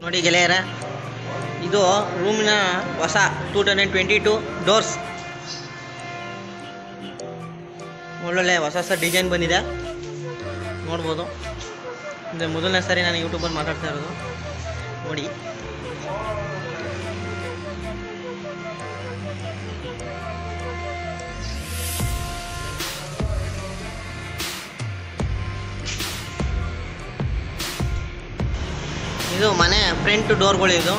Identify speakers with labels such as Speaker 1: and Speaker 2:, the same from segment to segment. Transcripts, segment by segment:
Speaker 1: ನೋಡಿ ಗೆಳೆಯರ ಇದು ರೂಮಿನ ಹೊಸ two thousand twenty two doors ಒಳ್ಳೊಳ್ಳೆ ಹೊಸ ಹೊಸ ಡಿಸೈನ್ ಬಂದಿದೆ ನೋಡ್ಬೋದು ಇದು ಮೊದಲನೇ ಸಾರಿ ನಾನು ಯೂಟ್ಯೂಬಲ್ಲಿ ಮಾತಾಡ್ತಾ ಇರೋದು ನೋಡಿ ಇದು ಮನೆ ಫ್ರಂಟ್ ಡೋರ್ಗಳು ಇದು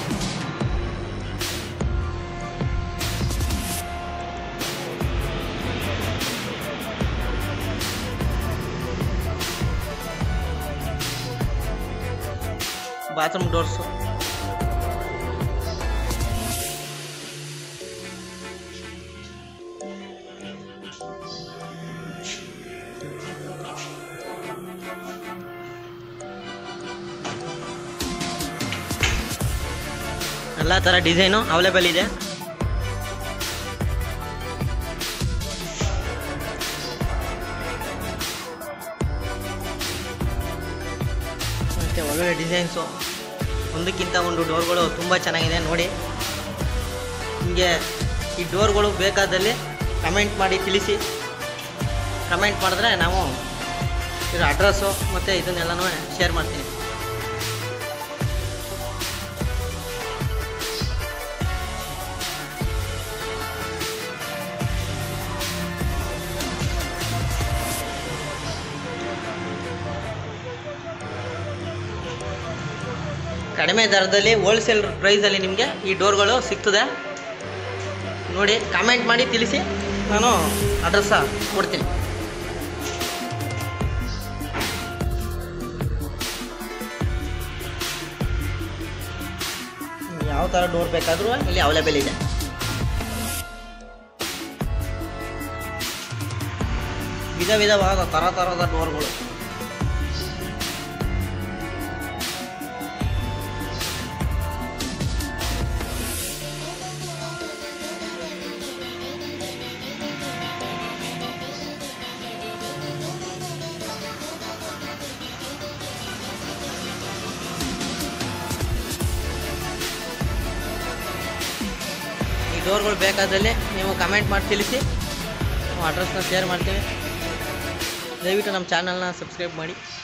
Speaker 1: ಬಾತ್ರೂಮ್ ಡೋರ್ಸು ಎಲ್ಲ ಥರ ಡಿಸೈನು ಅವೈಲೇಬಲ್ ಇದೆ ಮತ್ತು ಒಳ್ಳೊಳ್ಳೆ ಡಿಸೈನ್ಸು ಒಂದಕ್ಕಿಂತ ಒಂದು ಡೋರ್ಗಳು ತುಂಬ ಚೆನ್ನಾಗಿದೆ ನೋಡಿ ನಿಮಗೆ ಈ ಡೋರ್ಗಳು ಬೇಕಾದಲ್ಲಿ ಕಮೆಂಟ್ ಮಾಡಿ ತಿಳಿಸಿ ಕಮೆಂಟ್ ಮಾಡಿದ್ರೆ ನಾವು ಇದ್ರ ಅಡ್ರೆಸ್ಸು ಮತ್ತು ಇದನ್ನೆಲ್ಲನೂ ಶೇರ್ ಮಾಡ್ತೀನಿ ಕಡಿಮೆ ದರದಲ್ಲಿ ಹೋಲ್ಸೇಲ್ ಪ್ರೈಸಲ್ಲಿ ನಿಮಗೆ ಈ ಡೋರ್ಗಳು ಸಿಗ್ತದೆ ನೋಡಿ ಕಾಮೆಂಟ್ ಮಾಡಿ ತಿಳಿಸಿ ನಾನು ಅಡ್ರೆಸ್ಸ ಕೊಡ್ತೀನಿ ಯಾವ ಥರ ಡೋರ್ ಬೇಕಾದರೂ ಇಲ್ಲಿ ಅವೈಲೇಬಲ್ ಇದೆ ವಿಧ ವಿಧವಾದ ಥರ ಥರದ ಡೋರ್ಗಳು ಈ ಡೋರ್ಗಳು ಬೇಕಾದಲ್ಲಿ ನೀವು ಕಮೆಂಟ್ ಮಾಡಿ ತಿಳಿಸಿ ನಾವು ಅಡ್ರೆಸ್ನ ಶೇರ್ ಮಾಡ್ತೀವಿ ದಯವಿಟ್ಟು ನಮ್ಮ ಚಾನಲ್ನ ಸಬ್ಸ್ಕ್ರೈಬ್ ಮಾಡಿ